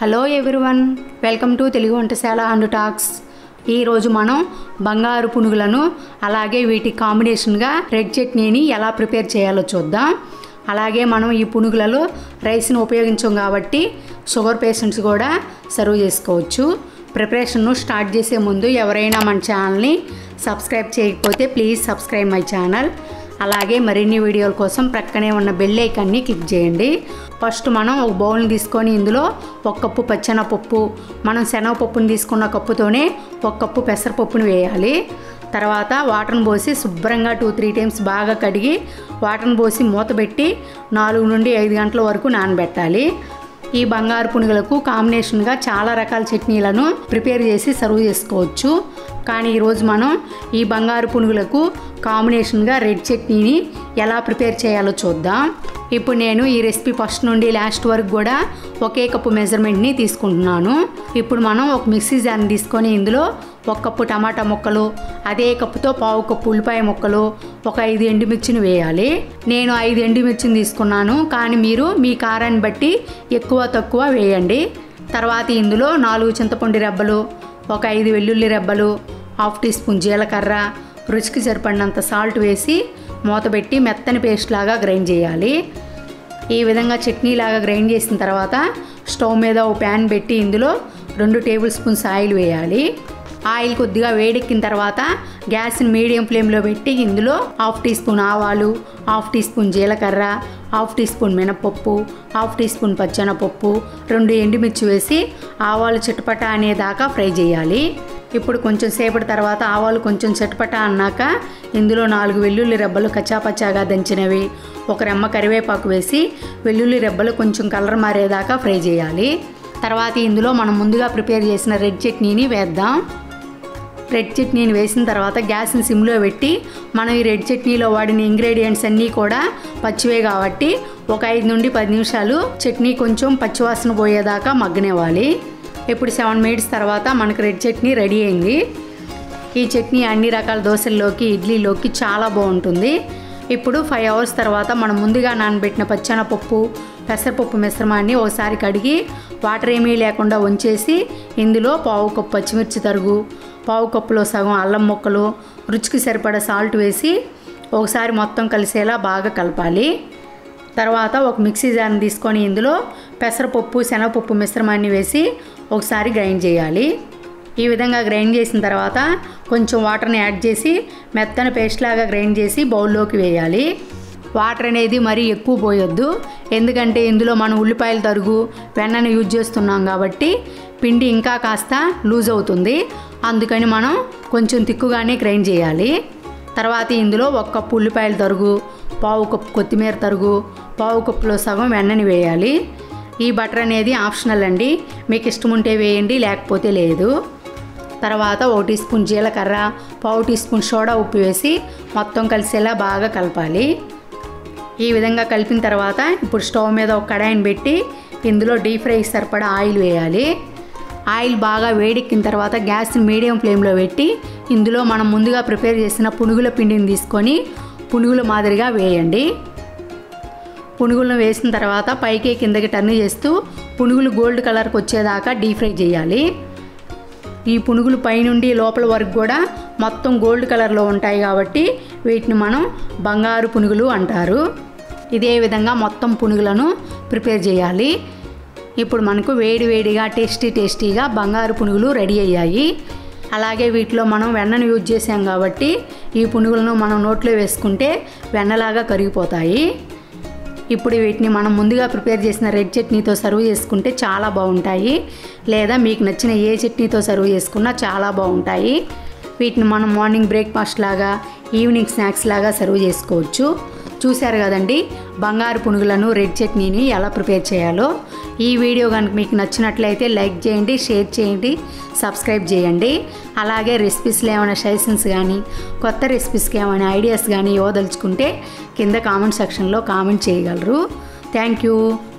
hello everyone welcome to Telugu Vantasala and talks ఈరోజు మనం బంగారు పునుగులను అలాగే వీటి కాంబినేషన్గా రెడ్ చట్నీని ఎలా ప్రిపేర్ చేయాలో చూద్దాం అలాగే మనం ఈ పునుగులలో రైస్ని ఉపయోగించాం కాబట్టి షుగర్ పేషెంట్స్ కూడా సర్వ్ చేసుకోవచ్చు ప్రిపరేషన్ను స్టార్ట్ చేసే ముందు ఎవరైనా మన ఛానల్ని సబ్స్క్రైబ్ చేయకపోతే ప్లీజ్ సబ్స్క్రైబ్ మై ఛానల్ అలాగే మరిన్ని వీడియోల కోసం ప్రక్కనే ఉన్న బెల్ ఐకాన్ని క్లిక్ చేయండి ఫస్ట్ మనం ఒక బౌల్ని తీసుకొని ఇందులో ఒక కప్పు పచ్చెనపప్పు మనం శనగపప్పుని తీసుకున్న కప్పుతోనే ఒక కప్పు పెసరపప్పుని వేయాలి తర్వాత వాటర్ని పోసి శుభ్రంగా టూ త్రీ టైమ్స్ బాగా కడిగి వాటర్ని పోసి మూత పెట్టి నాలుగు నుండి ఐదు గంటల వరకు నానబెట్టాలి ఈ బంగారు పునుగులకు కాంబినేషన్గా చాలా రకాల చట్నీలను ప్రిపేర్ చేసి సర్వ్ చేసుకోవచ్చు కానీ ఈరోజు మనం ఈ బంగారు పునుగులకు కాంబినేషన్గా రెడ్ చట్నీని ఎలా ప్రిపేర్ చేయాలో చూద్దాం ఇప్పుడు నేను ఈ రెసిపీ ఫస్ట్ నుండి లాస్ట్ వరకు కూడా ఒకే కప్పు మెజర్మెంట్ని తీసుకుంటున్నాను ఇప్పుడు మనం ఒక మిక్సీ జార్ని తీసుకొని ఇందులో ఒక కప్పు టమాటా ముక్కలు అదే కప్పుతో పావు కప్పు ఉల్లిపాయ ముక్కలు ఒక ఐదు ఎండుమిర్చిని వేయాలి నేను ఐదు ఎండుమిర్చిని తీసుకున్నాను కానీ మీరు మీ కారాన్ని బట్టి ఎక్కువ తక్కువ వేయండి తర్వాత ఇందులో నాలుగు చింతపండు రెబ్బలు ఒక ఐదు వెల్లుల్లి రెబ్బలు హాఫ్ టీ స్పూన్ జీలకర్ర రుచికి సరిపడినంత సాల్ట్ వేసి మూతపెట్టి మెత్తని పేస్ట్ లాగా గ్రైండ్ చేయాలి ఈ విధంగా చట్నీ లాగా గ్రైండ్ చేసిన తర్వాత స్టవ్ మీద ఒక ప్యాన్ పెట్టి ఇందులో రెండు టేబుల్ స్పూన్స్ ఆయిల్ వేయాలి ఆయిల్ కొద్దిగా వేడెక్కిన తర్వాత గ్యాస్ని మీడియం ఫ్లేమ్లో పెట్టి ఇందులో హాఫ్ టీ స్పూన్ ఆవాలు హాఫ్ టీ స్పూన్ జీలకర్ర హాఫ్ టీ స్పూన్ మినపప్పు హాఫ్ టీ స్పూన్ పచ్చెనపప్పు రెండు ఎండుమిర్చి వేసి ఆవాలు చిటపట అనేదాకా ఫ్రై చేయాలి ఇప్పుడు కొంచెం సేపటి తర్వాత ఆవాలు కొంచెం చిటపట అన్నాక ఇందులో నాలుగు వెల్లుల్లి రెబ్బలు కచ్చాపచ్చాగా దంచినవి ఒక రెమ్మ కరివేపాకు వేసి వెల్లుల్లి రెబ్బలు కొంచెం కలర్ మారేదాకా ఫ్రై చేయాలి తర్వాత ఇందులో మనం ముందుగా ప్రిపేర్ చేసిన రెడ్ చట్నీని వేద్దాం రెడ్ చట్నీని వేసిన తర్వాత గ్యాస్ని సిమ్లో పెట్టి మనం ఈ రెడ్ చట్నీలో వాడిన ఇంగ్రీడియంట్స్ అన్నీ కూడా పచ్చివే కాబట్టి ఒక ఐదు నుండి పది నిమిషాలు చట్నీ కొంచెం పచ్చివాసన పోయేదాకా మగ్గనివ్వాలి ఇప్పుడు సెవెన్ మినిట్స్ తర్వాత మనకు రెడ్ చట్నీ రెడీ అయింది ఈ చట్నీ అన్ని రకాల దోశల్లోకి ఇడ్లీలోకి చాలా బాగుంటుంది ఇప్పుడు ఫైవ్ అవర్స్ తర్వాత మనం ముందుగా నానబెట్టిన పచ్చెనపప్పు పెసరపప్పు మిశ్రమాన్ని ఒకసారి కడిగి వాటర్ ఏమీ లేకుండా ఉంచేసి ఇందులో పావు కప్పు పచ్చిమిర్చి తరుగు పావు కప్పులో సగం అల్లం ముక్కలు రుచికి సరిపడా సాల్ట్ వేసి ఒకసారి మొత్తం కలిసేలా బాగా కలపాలి తర్వాత ఒక మిక్సీ జార్ని తీసుకొని ఇందులో పెసరపప్పు శనగపప్పు మిశ్రమాన్ని వేసి ఒకసారి గ్రైండ్ చేయాలి ఈ విధంగా గ్రైండ్ చేసిన తర్వాత కొంచెం వాటర్ని యాడ్ చేసి మెత్తని పేస్ట్ లాగా గ్రైండ్ చేసి బౌల్లోకి వేయాలి వాటర్ అనేది మరీ ఎక్కువ పోయొద్దు ఎందుకంటే ఇందులో మనం ఉల్లిపాయల తరుగు వెన్నను యూజ్ చేస్తున్నాం కాబట్టి పిండి ఇంకా కాస్త లూజ్ అవుతుంది అందుకని మనం కొంచెం తిక్కుగానే గ్రైండ్ చేయాలి తర్వాత ఇందులో ఒక కప్పు ఉల్లిపాయల తరుగు పావు కప్పు కొత్తిమీర తరుగు పావు కప్పులో సగం వెన్నని వేయాలి ఈ బటర్ అనేది ఆప్షనల్ అండి మీకు ఇష్టం ఉంటే వేయండి లేకపోతే లేదు తర్వాత ఒక టీ స్పూన్ జీలకర్ర పావు టీ స్పూన్ సోడా ఉప్పు వేసి మొత్తం కలిసేలా బాగా కలపాలి ఈ విధంగా కలిపిన తర్వాత ఇప్పుడు స్టవ్ మీద ఒక కడాయిని పెట్టి ఇందులో డీప్ ఫ్రై సరిపడా ఆయిల్ వేయాలి ఆయిల్ బాగా వేడెక్కిన తర్వాత గ్యాస్ని మీడియం ఫ్లేమ్లో పెట్టి ఇందులో మనం ముందుగా ప్రిపేర్ చేసిన పునుగుల పిండిని తీసుకొని పునుగుల మాదిరిగా వేయండి పునుగులను వేసిన తర్వాత పైకి కిందకి టర్న్ చేస్తూ పునుగులు గోల్డ్ కలర్కి వచ్చేదాకా డీప్ ఫ్రై చేయాలి ఈ పునుగులు పైనుండి లోపల వరకు కూడా మొత్తం గోల్డ్ కలర్లో ఉంటాయి కాబట్టి వీటిని మనం బంగారు పునుగులు అంటారు ఇదే విధంగా మొత్తం పునుగులను ప్రిపేర్ చేయాలి ఇప్పుడు మనకు వేడి వేడిగా టేస్టీ టేస్టీగా బంగారు పునుగులు రెడీ అయ్యాయి అలాగే వీటిలో మనం వెన్నను యూజ్ చేసాం కాబట్టి ఈ పునుగులను మనం నోట్లో వేసుకుంటే వెన్నలాగా కరిగిపోతాయి ఇప్పుడు వీటిని మనం ముందుగా ప్రిపేర్ చేసిన రెడ్ చట్నీతో సర్వ్ చేసుకుంటే చాలా బాగుంటాయి లేదా మీకు నచ్చిన ఏ చట్నీతో సర్వ్ చేసుకున్నా చాలా బాగుంటాయి వీటిని మనం మార్నింగ్ బ్రేక్ఫాస్ట్ లాగా ఈవినింగ్ స్నాక్స్ లాగా సర్వ్ చేసుకోవచ్చు చూశారు కదండి బంగారు పునుగులను రెడ్ చట్నీని ఎలా ప్రిపేర్ చేయాలో ఈ వీడియో కనుక మీకు నచ్చినట్లయితే లైక్ చేయండి షేర్ చేయండి సబ్స్క్రైబ్ చేయండి అలాగే రెసిపీస్లో ఏమైనా సజెషన్స్ కానీ కొత్త రెసిపీస్కి ఏమైనా ఐడియాస్ కానీ ఇవ్వదలుచుకుంటే కింద కామెంట్ సెక్షన్లో కామెంట్ చేయగలరు థ్యాంక్ యూ